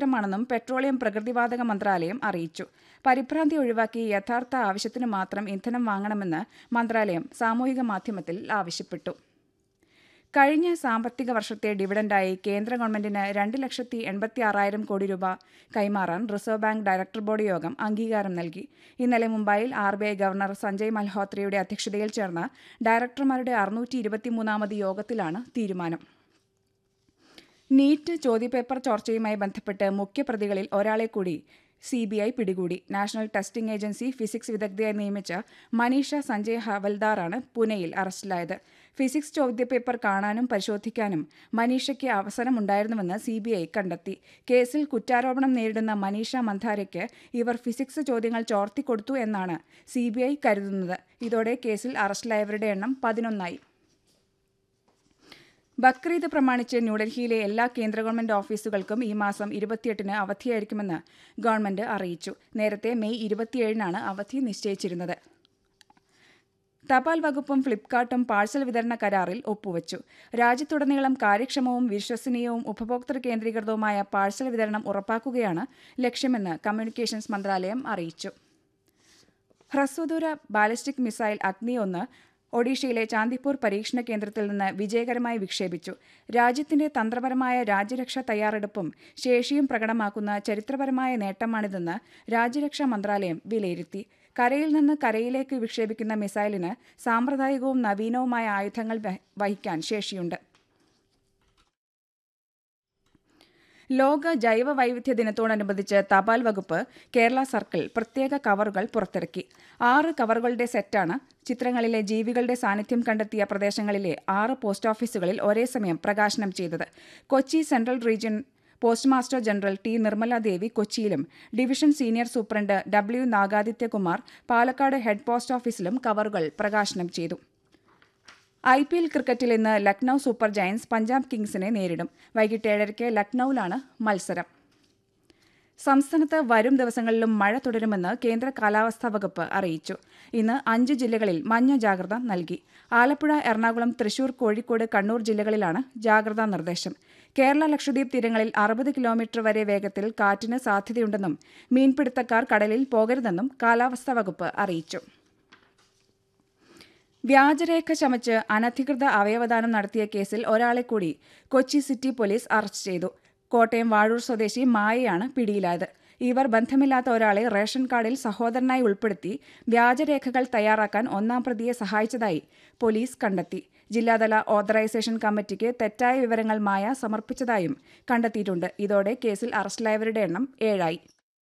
അടിയന്തരമാണെന്നും petroleum പ്രകൃതിവാതക മന്ത്രാലയം അറിയിച്ചു പരിഭ്രാന്തി ഒഴിവാക്കി യഥാർത്ഥ ആവശ്യത്തിന് മാത്രം ഇന്ധനം വാങ്ങണമെന്ന് മന്ത്രാലയം സാമൂഹിക മാധ്യമത്തിൽ ആവശ്യപ്പെട്ടു കഴിഞ്ഞ സാമ്പത്തിക വർഷത്തെ ഡിവിഡന്റായി കേന്ദ്ര ഗവൺമെന്റിന് രണ്ട് ലക്ഷത്തി എൺപത്തി ആറായിരം കോടി രൂപ കൈമാറാൻ റിസർവ് ബാങ്ക് ഡയറക്ടർ ബോർഡ് യോഗം അംഗീകാരം നൽകി ഇന്നലെ മുംബൈയിൽ R B I governor Sanjay Malhotra അധ്യക്ഷതയിൽ ചേർന്ന ഡയറക്ടർമാരുടെ അറുന്നൂറ്റി ഇരുപത്തിമൂന്നാമത് യോഗത്തിലാണ് തീരുമാനം നീറ്റ് ചോദ്യപേപ്പർ ചോർച്ചയുമായി ബന്ധപ്പെട്ട് മുഖ്യപ്രതികളിൽ ഒരാളെ കൂടി സി ബി ഐ പിടികൂടി നാഷണൽ ടെസ്റ്റിംഗ് ഏജൻസി ഫിസിക്സ് വിദഗ്ധയായി നിയമിച്ച മനീഷ സഞ്ജയ് ഹവൽദാറാണ് പൂനെയിൽ അറസ്റ്റിലായത് ഫിസിക്സ് ചോദ്യപേപ്പർ കാണാനും പരിശോധിക്കാനും മനീഷയ്ക്ക് അവസരമുണ്ടായിരുന്നുവെന്ന് സി ബി ഐ കണ്ടെത്തി കേസിൽ കുറ്റാരോപണം നേരിടുന്ന മനീഷ മന്ധാരയ്ക്ക് ഇവർ ഫിസിക്സ് ചോദ്യങ്ങൾ ചോർത്തിക്കൊടുത്തു എന്നാണ് സി ബി ഐ കരുതുന്നത് ഇതോടെ കേസിൽ അറസ്റ്റിലായവരുടെ എണ്ണം പതിനൊന്നായി ബക്രീദ് പ്രമാണിച്ച് ന്യൂഡൽഹിയിലെ എല്ലാ കേന്ദ്ര ഗവൺമെന്റ് ഓഫീസുകൾക്കും ഈ മാസം ഇരുപത്തിയെട്ടിന് അവധിയായിരിക്കുമെന്ന് ഗവൺമെന്റ് അറിയിച്ചു നേരത്തെ മെയ് ഇരുപത്തിയേഴിനാണ് അവധി നിശ്ചയിച്ചിരുന്നത് തപാൽ വകുപ്പും ഫ്ലിപ്കാർട്ടും പാഴ്സൽ വിതരണ കരാറിൽ ഒപ്പുവച്ചു രാജ്യത്തുടനീളം കാര്യക്ഷമവും വിശ്വസനീയവും ഉപഭോക്തൃ കേന്ദ്രീകൃതവുമായ പാഴ്സൽ വിതരണം ഉറപ്പാക്കുകയാണ് ലക്ഷ്യമെന്ന് കമ്മ്യൂണിക്കേഷൻസ് മന്ത്രാലയം അറിയിച്ചു ഹ്രസ്വദൂര ബാലിസ്റ്റിക് മിസൈൽ അഗ്നി ഒന്ന് ഒഡീഷയിലെ ചാന്ദിപ്പൂർ പരീക്ഷണ കേന്ദ്രത്തിൽ നിന്ന് വിജയകരമായി വിക്ഷേപിച്ചു രാജ്യത്തിന്റെ തന്ത്രപരമായ രാജ്യരക്ഷാ തയ്യാറെടുപ്പും ശേഷിയും പ്രകടമാക്കുന്ന ചരിത്രപരമായ നേട്ടമാണിതെന്ന് രാജ്യരക്ഷാ മന്ത്രാലയം വിലയിരുത്തി കരയിൽ നിന്ന് കരയിലേക്ക് വിക്ഷേപിക്കുന്ന മിസൈലിന് സാമ്പ്രദായികവും നവീനവുമായ ആയുധങ്ങൾ വഹിക്കാൻ ശേഷിയുണ്ട് ലോക ജൈവ വൈവിധ്യ ദിനത്തോടനുബന്ധിച്ച് തപാൽ വകുപ്പ് കേരള സർക്കിൾ പ്രത്യേക കവറുകൾ പുറത്തിറക്കി ആറ് കവറുകളുടെ സെറ്റാണ് ചിത്രങ്ങളിലെ ജീവികളുടെ സാന്നിധ്യം കണ്ടെത്തിയ പ്രദേശങ്ങളിലെ ആറ് പോസ്റ്റ് ഓഫീസുകളിൽ ഒരേ സമയം പ്രകാശനം ചെയ്തത് Kochi central region post master general T Nirmala Devi കൊച്ചിയിലും division senior superintendent W Nagadityakumar Palakkad head post ഓഫീസിലും കവറുകൾ പ്രകാശനം ചെയ്തു ഐ പി എൽ ക്രിക്കറ്റിൽ ഇന്ന് ലക്നൌ സൂപ്പർ ജയൻസ് പഞ്ചാബ് കിങ്സിനെ നേരിടും വൈകിട്ട് ഏഴരയ്ക്ക് ലക്നൌവിലാണ് മത്സരം സംസ്ഥാനത്ത് വരും ദിവസങ്ങളിലും മഴ തുടരുമെന്ന് കേന്ദ്ര കാലാവസ്ഥാ വകുപ്പ് അറിയിച്ചു ഇന്ന് അഞ്ച് ജില്ലകളിൽ മഞ്ഞ ജാഗ്രത നൽകി ആലപ്പുഴ എറണാകുളം തൃശൂർ കോഴിക്കോട് കണ്ണൂർ ജില്ലകളിലാണ് ജാഗ്രതാ നിർദ്ദേശം കേരള ലക്ഷദ്വീപ് തീരങ്ങളിൽ അറുപത് കിലോമീറ്റർ വരെ വേഗത്തിൽ കാറ്റിന് സാധ്യതയുണ്ടെന്നും മീൻപിടുത്തക്കാർ കടലിൽ പോകരുതെന്നും കാലാവസ്ഥാ വകുപ്പ് അറിയിച്ചു വ്യാജരേഖ ചമച്ച് അനധികൃത അവയവദാനം നടത്തിയ കേസിൽ ഒരാളെ കൂടി കൊച്ചി സിറ്റി പോലീസ് അറസ്റ്റ് ചെയ്തു കോട്ടയം വാഴൂർ സ്വദേശി മായയാണ് പിടിയിലായത് ഇവർ ബന്ധമില്ലാത്ത ഒരാളെ റേഷൻ കാർഡിൽ സഹോദരനായി ഉൾപ്പെടുത്തി വ്യാജരേഖകൾ തയ്യാറാക്കാൻ ഒന്നാം പ്രതിയെ സഹായിച്ചതായി പോലീസ് കണ്ടെത്തി ജില്ലാതല ഓതറൈസേഷൻ കമ്മിറ്റിക്ക് തെറ്റായ വിവരങ്ങൾ മായ സമർപ്പിച്ചതായും കണ്ടെത്തിയിട്ടുണ്ട് ഇതോടെ കേസിൽ അറസ്റ്റിലായവരുടെ എണ്ണം ഏഴായി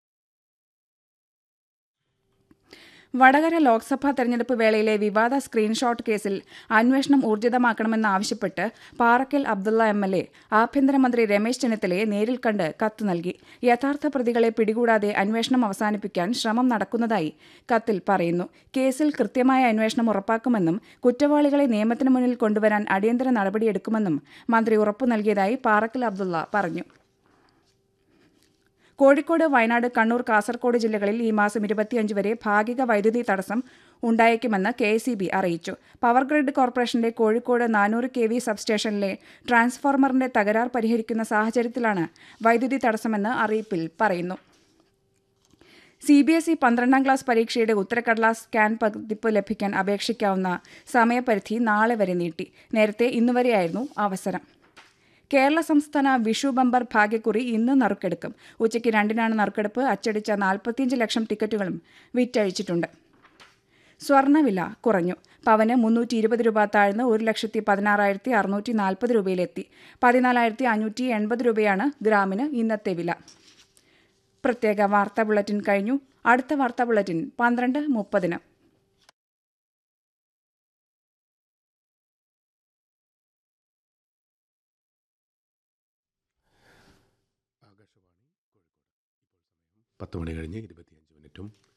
വടകര ലോക്സഭാ തെരഞ്ഞെടുപ്പ് വേളയിലെ വിവാദ സ്ക്രീൻഷോട്ട് കേസിൽ അന്വേഷണം ഊർജിതമാക്കണമെന്നാവശ്യപ്പെട്ട് Parakkal Abdulla M L A ആഭ്യന്തരമന്ത്രി രമേശ് ചെന്നിത്തലയെ നേരിൽ കണ്ട് കത്ത് നൽകി യഥാർത്ഥ പ്രതികളെ പിടികൂടാതെ അന്വേഷണം അവസാനിപ്പിക്കാൻ ശ്രമം നടക്കുന്നതായി കത്തിൽ പറയുന്നു കേസിൽ കൃത്യമായ അന്വേഷണം ഉറപ്പാക്കുമെന്നും കുറ്റവാളികളെ നിയമത്തിന് മുന്നിൽ കൊണ്ടുവരാൻ അടിയന്തര നടപടിയെടുക്കുമെന്നും മന്ത്രി ഉറപ്പു നൽകിയതായി പാറക്കൽ അബ്ദുള്ള പറഞ്ഞു കോഴിക്കോട് വയനാട് കണ്ണൂർ കാസർഗോഡ് ജില്ലകളിൽ ഈ മാസം ഇരുപത്തിയഞ്ച് വരെ ഭാഗിക വൈദ്യുതി തടസ്സം ഉണ്ടായേക്കുമെന്ന് കെ എസ് അറിയിച്ചു പവർ ഗ്രിഡ് കോർപ്പറേഷന്റെ കോഴിക്കോട് നാനൂറ് കെ വി സബ്സ്റ്റേഷനിലെ ട്രാൻസ്ഫോർമറിന്റെ തകരാർ പരിഹരിക്കുന്ന സാഹചര്യത്തിലാണ് വൈദ്യുതി തടസ്സമെന്ന് അറിയിപ്പിൽ പറയുന്നു സി ബി എസ് ഇ പന്ത്രണ്ടാം ക്ലാസ് പരീക്ഷയുടെ ഉത്തരക്കടലാസ് സ്കാൻ പതിപ്പ് ലഭിക്കാൻ അപേക്ഷിക്കാവുന്ന സമയപരിധി നാളെ വരെ നീട്ടി നേരത്തെ ഇന്നുവരെയായിരുന്നു അവസരം കേരള സംസ്ഥാന വിഷു ബമ്പർ ഭാഗ്യക്കുറി ഇന്ന് നറുക്കെടുക്കും ഉച്ചയ്ക്ക് രണ്ടിനാണ് നറുക്കെടുപ്പ് അച്ചടിച്ച നാൽപ്പത്തിയഞ്ച് ലക്ഷം ടിക്കറ്റുകളും വിറ്റഴിച്ചിട്ടുണ്ട് സ്വർണ്ണവില കുറഞ്ഞു പവന് മുന്നൂറ്റി ഇരുപത് രൂപ താഴ്ന്ന് ഒരു ലക്ഷത്തി പതിനാറായിരത്തി അറുന്നൂറ്റി നാൽപ്പത് രൂപയിലെത്തി പതിനാലായിരത്തി അഞ്ഞൂറ്റി എൺപത് രൂപയാണ് ഗ്രാമിന് ഇന്നത്തെ വില പ്രത്യേക വാർത്താ ബുള്ളറ്റിൻ കഴിഞ്ഞു അടുത്ത വാർത്താ ബുള്ളറ്റിൻ പന്ത്രണ്ട് മുപ്പതിന് പത്ത് മണി കഴിഞ്ഞ് ഇരുപത്തിയഞ്ച് മിനിറ്റും